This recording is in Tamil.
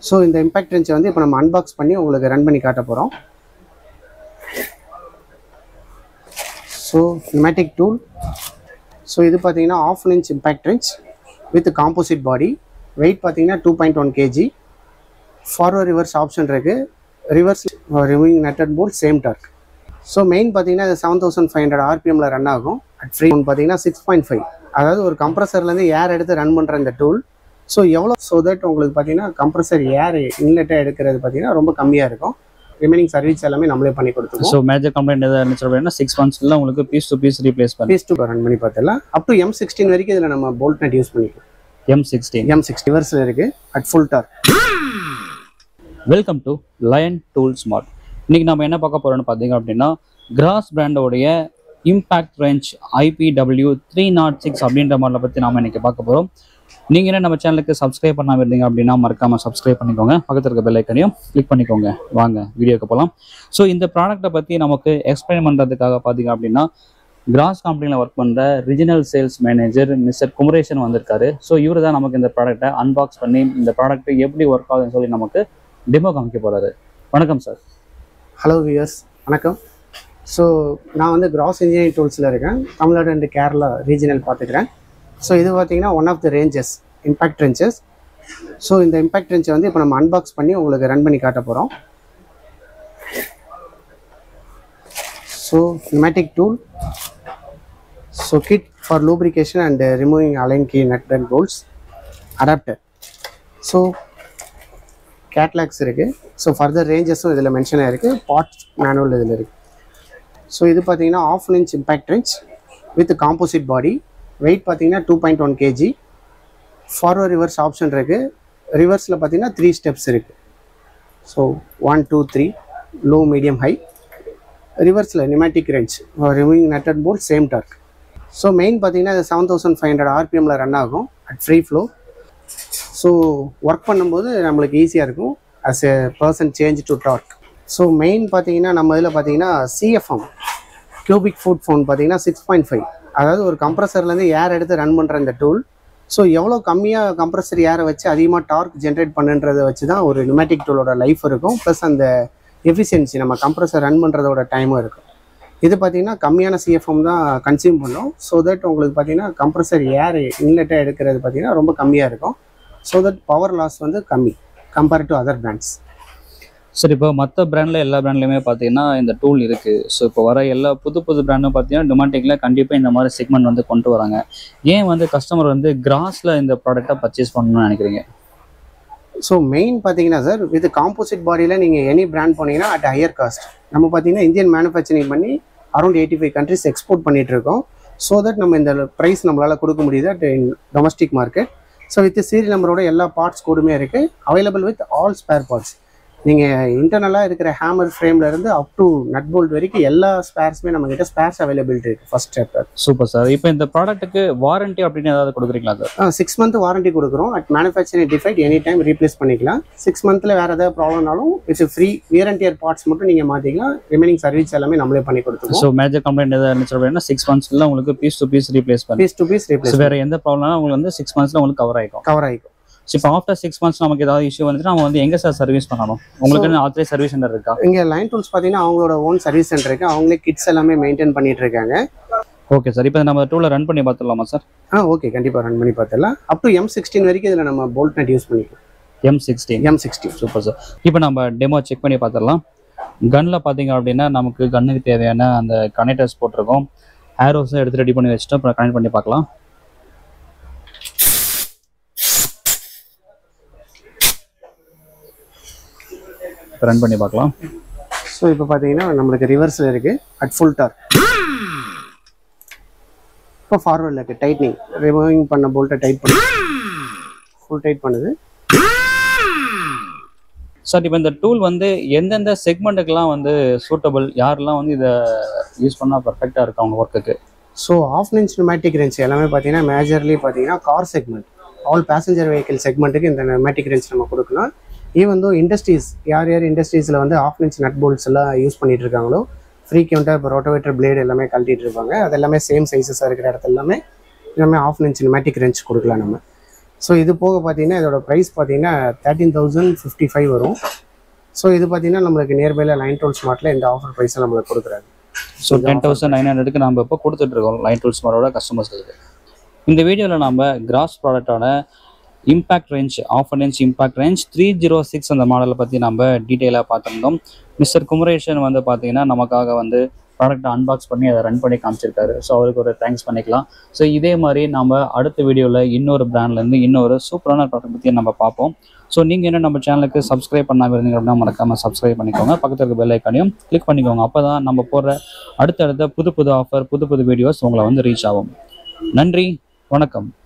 ஸோ இந்த இம்பாக்ட் ரெஞ்சை வந்து இப்போ நம்ம அன்பாக்ஸ் பண்ணி உங்களுக்கு ரன் பண்ணி காட்ட போகிறோம் ஸோ நிமேட்டிக் டூல் ஸோ இது பார்த்தீங்கன்னா half inch impact wrench with composite body weight பார்த்தீங்கன்னா two point one KG forward reverse option இருக்குது reverse removing nut and bolt same torque so main பார்த்தீங்கன்னா இது செவன் தௌசண்ட் ஃபைவ் ஹண்ட்ரட் ஆர்பிஎம்ல ரன் ஆகும் அட் ஃப்ரீ பார்த்தீங்கன்னா சிக்ஸ் பாயிண்ட் ஃபைவ் அதாவது ஒரு கம்ப்ரஸர்லேருந்து ஏர் எடுத்து ரன் பண்ணுற இந்த டூல் ஸோ எவ்வளோ ஸோ தட் உங்களுக்கு பார்த்தீங்கன்னா கம்ப்ரஸர் ஏர் இன்லெட்டாக எடுக்கிறது பார்த்தீங்கன்னா ரொம்ப கம்மியாக இருக்கும் ரிமைனிங் சர்வீஸ் எல்லாமே நம்மளே பண்ணி கொடுத்துருவோம் ஸோ மேஜர் கம்ப்ளைண்ட் எதாவது இருந்துச்சு அப்படின்னா சிக்ஸ் மந்த்ஸ்ல உங்களுக்கு பீஸ் டு பீஸ் ரீப்ளேஸ் பண்ணி பீஸ் டூ ரன் பண்ணி பார்த்தலாம் அப் டு எம் சிக்ஸ்டீன் வரைக்கும் இதில் நம்ம போல்ட் நட் யூஸ் பண்ணிக்கலாம் எம் சிக்ஸ்டீன் எம் சிக்ஸ்டி வர்ஸில் இருக்குது at full torque welcome to Lion Tool Smart இன்னைக்கு நம்ம என்ன பார்க்க போறோம்னு பார்த்தீங்க அப்படின்னா கிராஸ் பிராண்டோடைய impact range IPW three nought six அப்படின்ற மாடலை பற்றி நாம இன்னைக்கு பார்க்க போகிறோம் நீங்கள் என்ன நம்ம சேனலுக்கு சப்ஸ்கிரைப் பண்ணாம இருந்தீங்க அப்படின்னா மறக்காம சப்ஸ்கிரைப் பண்ணிக்கோங்க பக்கத்தில் இருக்க பெல் ஐக்கனையும் கிளிக் பண்ணிக்கோங்க வாங்க வீடியோக்கு போகலாம் ஸோ இந்த ப்ராடக்ட்டை பற்றி நமக்கு எக்ஸ்பிளைன் பண்ணுறதுக்காக பார்த்தீங்க அப்படின்னா கிராஸ் கம்பெனியில் ஒர்க் பண்ணுற regional sales manager mister Kumaresan வந்திருக்காரு ஸோ இவர் தான் நமக்கு இந்த ப்ராடக்ட்டை அன்பாக்ஸ் பண்ணி இந்த ப்ராடக்ட் எப்படி ஒர்க் ஆகுதுன்னு சொல்லி நமக்கு டெமோ காமிக்க போறாரு வணக்கம் சார் ஹலோ வியர்ஸ் வணக்கம் ஸோ நான் வந்து கிராஸ் இன்ஜினியரிங் டூல்ஸில் இருக்கேன் தமிழ்நாடு அண்ட் கேரளா ரீஜனல் பார்த்துக்கிறேன் ஸோ இது பார்த்தீங்கன்னா one of the ranges impact ranges so இந்த இம்பாக்ட் ரேஞ்சை வந்து இப்போ நம்ம அன்பாக்ஸ் பண்ணி உங்களுக்கு ரன் பண்ணி காட்ட போகிறோம் so pneumatic tool so kit for lubrication and removing Allen key nut and bolts adapter so catalogues இருக்குது ஸோ ஃபர்தர் ரேஞ்சஸும் இதில் மென்ஷன் ஆயிருக்கு பார்ட் மேனுவல் இதில் இருக்குது ஸோ இது பார்த்தீங்கன்னா half inch impact range with composite body weight பார்த்தீங்கன்னா two point one KG forward reverse option இருக்குது ரிவர்ஸில் பார்த்தீங்கன்னா த்ரீ ஸ்டெப்ஸ் இருக்குது so one two three low medium high ரிவர்ஸில் pneumatic range removing nut and bolt same torque so main பார்த்தீங்கன்னா இது செவன் தௌசண்ட் ஃபைவ் ஹண்ட்ரட் ஆர்பிஎம்மில் ரன் ஆகும் at free flow so work பண்ணும்போது நம்மளுக்கு ஈஸியாக இருக்கும் as a person change to torque so main பார்த்தீங்கன்னா நம்ம இதில் பார்த்தீங்கன்னா சிஎஃப்எம் கியூபிக் ஃபுட் ஃபோன் பார்த்தீங்கன்னா சிக்ஸ் பாயிண்ட் ஃபைவ் அதாவது ஒரு கம்ப்ரஸர்லேருந்து ஏர் எடுத்து ரன் பண்ணுற இந்த டூல் ஸோ எவ்வளோ கம்மியாக கம்ப்ரஸர் ஏரை வச்சு அதிகமாக டார்க் ஜென்ரேட் பண்ணுன்றதை வச்சு தான் ஒரு நியூமேட்டிக் டூலோட லைஃப் இருக்கும் ப்ளஸ் அந்த எஃபிஷியன்சி நம்ம கம்ப்ரஸர் ரன் பண்ணுறதோட டைமும் இருக்கும் இது பார்த்தீங்கன்னா கம்மியான சிஎஃப்எம் தான் கன்சியூம் பண்ணும் ஸோ தட் உங்களுக்கு பார்த்தீங்கன்னா கம்ப்ரஸர் ஏர் இன்லெட்டாக எடுக்கிறது பார்த்தீங்கன்னா ரொம்ப கம்மியாக இருக்கும் ஸோ தட் பவர் லாஸ் வந்து கம்மி கம்பேர்ட் டு அதர் பிராண்ட்ஸ் சரி இப்போ மற்ற பிராண்டில் எல்லா பிராண்ட்லையுமே பார்த்தீங்கன்னா இந்த டூல் இருக்குது ஸோ இப்போ வர எல்லா புது புது பிராண்டும் பார்த்தீங்கன்னா டொமேட்டிக்கில் கண்டிப்பாக இந்த மாதிரி செக்மெண்ட் வந்து கொண்டு வராங்க ஏன் வந்து கஸ்டமர் வந்து கிராஸில் இந்த ப்ராடக்ட்டை பர்ச்சேஸ் பண்ணணும்னு நினைக்கிறீங்க ஸோ மெயின் பார்த்தீங்கன்னா சார் வித் காம்போசிட் பாடியில் நீங்கள் எனி பிராண்ட் போனீங்கன்னா அட் ஹையர் காஸ்ட் நம்ம பார்த்தீங்கன்னா இந்தியன் மேனுஃபேக்சரிங் பண்ணி around eighty five countries export பண்ணிட்டு இருக்கோம் ஸோ தட் நம்ம இந்த ப்ரைஸ் நம்மளால் கொடுக்க முடியுது at domestic market so with serial நம்பரோட எல்லா பார்ட்ஸ் கூடமே இருக்குது available with all spare parts நீங்கள் இன்டர்னலாக இருக்கிற ஹேமர் ஃப்ரேம்ல இருந்து அப் டு நட் போல்ட் வரைக்கும் எல்லா ஸ்பேர்ஸுமே நம்ம கிட்ட ஸ்பேர்ஸ் அவைலபிலிட்டி இருக்குது ஃபர்ஸ்ட் சாப்டர் சூப்பர் சார் இப்போ இந்த ப்ராடக்ட்டுக்கு வாரண்டி அப்படின்னு ஏதாவது கொடுக்குறீங்களா சார் சிக்ஸ் மந்த் வாரண்டி கொடுக்குறோம் at manufacturing defect any time replace பண்ணிக்கலாம் சிக்ஸ் மந்த்தில் வேறு ஏதாவது ப்ராப்ளம்னாலும் இட்ஸ் ஃப்ரீ வியரண்டியர் பார்ட்ஸ் மட்டும் நீங்கள் மாற்றிக்கலாம் ரிமைனிங் சர்வீஸ் எல்லாமே நம்மளே பண்ணி கொடுத்துருவோம் ஸோ மேஜர் கம்ப்ளைண்ட் எதாவது இருந்துச்சு அப்படின்னா சிக்ஸ் மந்த்ஸ்ல உங்களுக்கு பீஸ் டு பீஸ் ரீப்ளேஸ் பண்ணி piece to piece so replace வேற எந்த ப்ராப்ளம்னா உங்களுக்கு வந்து சிக்ஸ் மந்த்ஸ்ல உங்களுக்கு கவர் ஆகிக்கும் கவர் ஆகிக்கும் ஸோ இப்போ ஆஃப்டர் சிக்ஸ் மந்த்ஸ் நமக்கு ஏதாவது இஷ்யூ வந்துட்டு நம்ம வந்து எங்கே சார் சர்வீஸ் பண்ணணும் உங்களுக்கு ஆல்ரெடி சர்வீஸ் சென்டர் இருக்கா இங்கே லைன் டூல்ஸ் பார்த்தீங்கன்னா அவங்களோட ஓன் சர்வீஸ் சென்டர் இருக்குது அவங்களே கிட்ஸ் எல்லாமே மெயின்டைன் பண்ணிட்டு இருக்காங்க ஓகே சார் இப்போ நம்ம டூலை ரன் பண்ணி பார்த்துடலாமா சார் ஆ ஓகே கண்டிப்பாக ரன் பண்ணி பார்த்துடலாம் அப் டு எம் சிக்ஸ்டீன் வரைக்கும் இதில் நம்ம போல்ட் நட் யூஸ் பண்ணிக்கலாம் M sixteen M sixteen super sir இப்போ நம்ம டெமோ செக் பண்ணி பார்த்துடலாம் கன்னில் பார்த்தீங்க அப்படின்னா நமக்கு கன்னுக்கு தேவையான அந்த கனெக்டர்ஸ் போட்டிருக்கோம் ஏரோஸும் எடுத்து ரெடி பண்ணி வச்சுட்டு அப்புறம் கனெக்ட் பண்ணி பார்க்கலாம் ரன் பண்ணி பார்க்கலாம் ஸோ இப்போ பார்த்தீங்கன்னா நம்மளுக்கு ரிவர்ஸில் இருக்குது அட் ஃபுல் டார் இப்போ ஃபார்வர்டில் இருக்குது டைட்னிங் ரிமூவிங் பண்ண போல்ட்டை டைட் பண்ணி ஃபுல் டைட் பண்ணுது சார் இப்போ இந்த டூல் வந்து எந்தெந்த செக்மெண்ட்டுக்கெல்லாம் வந்து சூட்டபிள் யாரெல்லாம் வந்து இதை யூஸ் பண்ணால் பர்ஃபெக்டாக இருக்கு அவங்க ஒர்க்குக்கு so half inch pneumatic range எல்லாமே பார்த்தீங்கன்னா மேஜர்லி பார்த்தீங்கன்னா car segment all passenger vehicle செக்மெண்ட்டுக்கு இந்த நியூமேட்டிக் ரேஞ்ச் நம்ம கொடுக்கலாம் ஈவன் தோ இண்டஸ்ட்ரீஸ் யார் யார் இண்டஸ்ட்ரீஸில் வந்து ஆஃப் இன்ச் நட் போல்ட்ஸ் எல்லாம் யூஸ் பண்ணிட்டு இருக்காங்களோ ஃப்ரீக்வெண்ட்டாக இப்போ ரோட்டோவேட்டர் பிளேடு எல்லாமே கழட்டிட்டு இருப்பாங்க அது எல்லாமே சேம் சைஸஸாக இருக்கிற இடத்துல எல்லாமே எல்லாமே ஆஃப் இன்ச் நியூமேட்டிக் ரேஞ்ச் கொடுக்கலாம் நம்ம ஸோ இது போக பார்த்தீங்கன்னா இதோட ப்ரைஸ் பார்த்தீங்கன்னா தேர்ட்டீன் தௌசண்ட் ஃபிஃப்டி ஃபைவ் வரும் ஸோ இது பார்த்தீங்கன்னா நம்மளுக்கு நியர்பைல லைன் டோல் ஸ்மார்ட்டில் இந்த ஆஃபர் ப்ரைஸை நம்மளுக்கு கொடுக்குறாங்க ஸோ டென் தௌசண்ட் நைன் ஹண்ட்ரடுக்கு நம்ம இப்போ கொடுத்துட்டு இருக்கோம் லைன் டூல்ஸ் மாரோட கஸ்டமர்ஸ்க்கு இந்த வீடியோவில் நம்ம கிராஸ் ப்ராடக்டான impact range half range impact range three zero six அந்த மாடலை பற்றி நம்ம டீட்டெயிலாக பார்த்துருந்தோம் மிஸ்டர் குமரேஷன் வந்து பார்த்தீங்கன்னா நமக்காக வந்து ப்ராடக்ட்டை அன்பாக்ஸ் பண்ணி அதை ரன் பண்ணி காமிச்சிருக்காரு ஸோ அவருக்கு ஒரு தேங்க்ஸ் பண்ணிக்கலாம் ஸோ இதே மாதிரி நம்ம அடுத்த வீடியோவில் இன்னொரு பிராண்ட்லேருந்து இன்னொரு சூப்பரான ப்ராடக்ட் பற்றி நம்ம பார்ப்போம் ஸோ நீங்கள் என்ன நம்ம சேனலுக்கு சப்ஸ்கிரைப் பண்ணாமல் இருந்தீங்க அப்படின்னா மறக்காமல் சப்ஸ்கிரைப் பண்ணிக்கோங்க பக்கத்தில் இருக்க பெல் ஐக்கானையும் கிளிக் பண்ணிக்கோங்க அப்போ தான் நம்ம போடுற அடுத்தடுத்த புது புது ஆஃபர் புது புது வீடியோஸ் உங்களை வந்து ரீச் ஆகும் நன்றி வணக்கம்